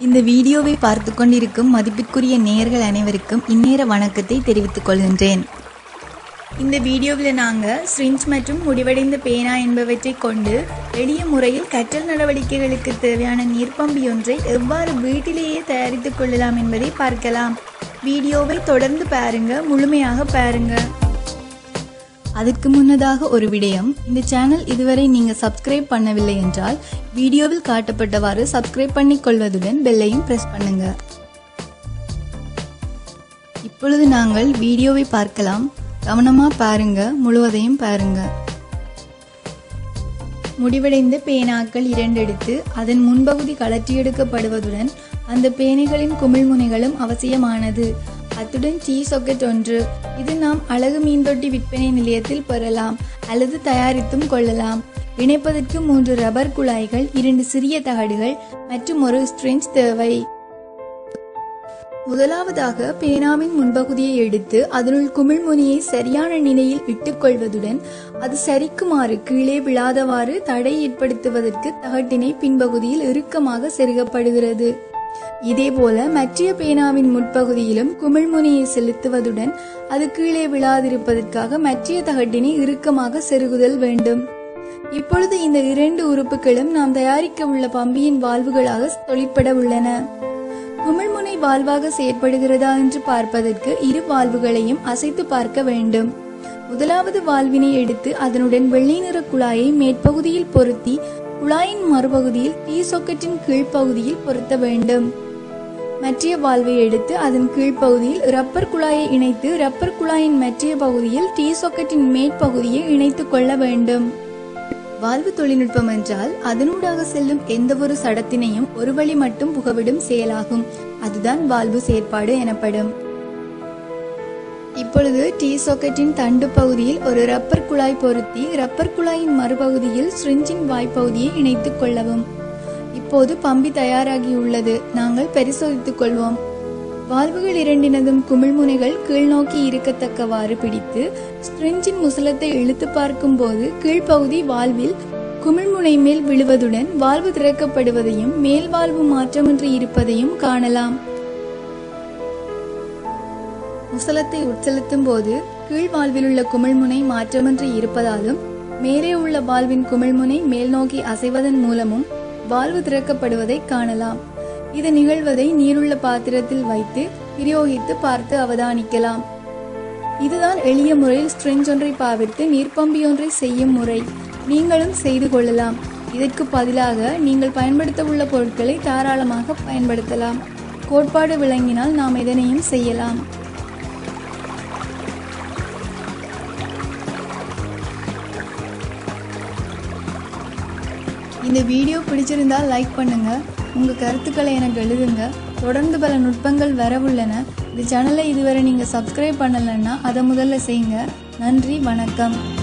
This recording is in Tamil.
இந்த வீடியோவை பார்த்து கொண்டிருக்கும் மதிப்பிற்குரிய நேயர்கள் அனைவருக்கும் இந்நேர வணக்கத்தை தெரிவித்துக் கொள்கின்றேன் இந்த வீடியோவில் நாங்கள் ஸ்ரிஞ்ச் மற்றும் முடிவடைந்த பேனா என்பவற்றை கொண்டு எளிய முறையில் கற்றல் நடவடிக்கைகளுக்கு தேவையான நீர்ப்பம்பி ஒன்றை எவ்வாறு வீட்டிலேயே தயாரித்துக் கொள்ளலாம் என்பதை பார்க்கலாம் வீடியோவை தொடர்ந்து பாருங்க முழுமையாக பாருங்க அதற்கு முன்னதாக ஒரு விடயம் இந்த சேனல் இதுவரை நீங்க சப்ஸ்கிரைப் பண்ணவில்லை என்றால் வீடியோவில் காட்டப்பட்டவாறு சப்ஸ்கிரைப் பண்ணிக் கொள்வதுடன் பெல்லையும் பிரஸ் பண்ணுங்க இப்பொழுது நாங்கள் வீடியோவை பார்க்கலாம் கவனமா பாருங்க முழுவதையும் பாருங்க முடிவடைந்த பேனாக்கள் இரண்டு எடுத்து அதன் முன்பகுதி கலற்றி எடுக்கப்படுவதுடன் அந்த பேனைகளின் குமிழ்முனைகளும் அவசியமானது அத்துடன் டீ சொக்கெட் ஒன்று இது நாம் அழகு மீன்தொட்டி விற்பனை நிலையத்தில் பெறலாம் அல்லது தயாரித்தும் கொள்ளலாம் இணைப்பதற்கு மூன்று ரப்பர் குழாய்கள் இரண்டு சிறிய தகடுகள் மற்றும் ஒரு ஸ்ட்ரெஞ்ச் தேவை முதலாவதாக பேனாவின் முன்பகுதியை எடுத்து அதனுள் குமிழ்முனியை சரியான நிலையில் இட்டுக்கொள்வதுடன் அது சரிக்குமாறு கீழே விழாதவாறு தடை ஏற்படுத்துவதற்கு தகட்டினை பின்பகுதியில் இறுக்கமாக செருகப்படுகிறது இதேபோல மற்றிய பேனாவின் முற்பகுதியிலும் குமிழ்முனையை செலுத்துவதுடன் அது கீழே விழாதிருப்பதற்காக மற்றிய தகட்டினை இறுக்கமாக செருகுதல் வேண்டும் இப்பொழுது இந்த இரண்டு உறுப்புகளும் நாம் தயாரிக்க உள்ள பம்பியின் வால்வுகளாக தொழிற்பட உள்ளன குமிழ்முனை வால்வாக செயற்படுகிறதா என்று பார்ப்பதற்கு இரு வால்வுகளையும் அசைத்து பார்க்க வேண்டும் முதலாவது வால்வினை எடுத்து அதனுடன் வெள்ளை நிற குழாயை மேற்பகுதியில் பொருத்தி குழாயின் மறுபகுதியில் டீ சொக்கெட்டின் கீழ்ப்பகுதியில் பொருத்த வேண்டும் மற்றிய வால்வை எடுத்து அதன் கீழ்ப்பகுதியில் ரப்பர் குழாயை இணைத்து ரப்பர் குழாயின் மற்றிய பகுதியில் டீ சொக்கெட்டின் மேற்பகுதியை இணைத்துக் கொள்ள வேண்டும் வால்வு தொழில்நுட்பம் என்றால் அதனூடாக செல்லும் எந்த ஒரு சடத்தினையும் ஒரு வழி மட்டும் புகவிடும் செயலாகும் அதுதான் வால்வு செயற்பாடு எனப்படும் இப்பொழுது டீ சாக்கெட்டின் தண்டு பகுதியில் ஒரு ரப்பர் குழாய் பொருத்தி ரப்பர் குழாயின் மறுபகுதியில் ஸ்ரிஞ்சின் வாய்ப்பகுதியை இணைத்துக் கொள்ளவும் இப்போது பம்பி தயாராகியுள்ளது நாங்கள் பரிசோதித்துக் கொள்வோம் வால்வுகள் இரண்டினதும் குமிழ்முனைகள் கீழ்நோக்கி இருக்கத்தக்கவாறு பிடித்து ஸ்ட்ரிஞ்சின் முசலத்தை இழுத்து பார்க்கும் போது கீழ்ப்பகுதி வால்வில் குமிழ்முனை மேல் விழுவதுடன் வால்வு திறக்கப்படுவதையும் மேல் வால்வு மாற்றமின்றி இருப்பதையும் காணலாம் முசலத்தை உட்செலுத்தும் போது கீழ் வால்வில் உள்ள குமிழ்முனை மாற்றமின்றி இருப்பதாலும் மேலே உள்ள வால்வின் குமிழ்முனை மேல் நோக்கி அசைவதன் மூலமும் வால்வு திறக்கப்படுவதை காணலாம் இது நிகழ்வதை நீருள்ள பாத்திரத்தில் வைத்து பிரயோகித்து பார்த்து அவதானிக்கலாம் இதுதான் எளிய முறையில் ஸ்ட்ரெஞ்ச் ஒன்றை பாவித்து நீர்ப்பம்பி ஒன்றை செய்யும் முறை நீங்களும் செய்து கொள்ளலாம் இதற்கு பதிலாக நீங்கள் பயன்படுத்த உள்ள பொருட்களை தாராளமாக பயன்படுத்தலாம் கோட்பாடு விளங்கினால் நாம் எதனையும் செய்யலாம் இந்த வீடியோ பிடிச்சிருந்தால் லைக் பண்ணுங்க உங்க கருத்துக்களை எனக்கு எழுதுங்க தொடர்ந்து பல நுட்பங்கள் வரவுள்ளன இந்த சேனலை இதுவரை நீங்க சப்ஸ்கிரைப் பண்ணலைன்னா அதை முதல்ல செய்யுங்க நன்றி வணக்கம்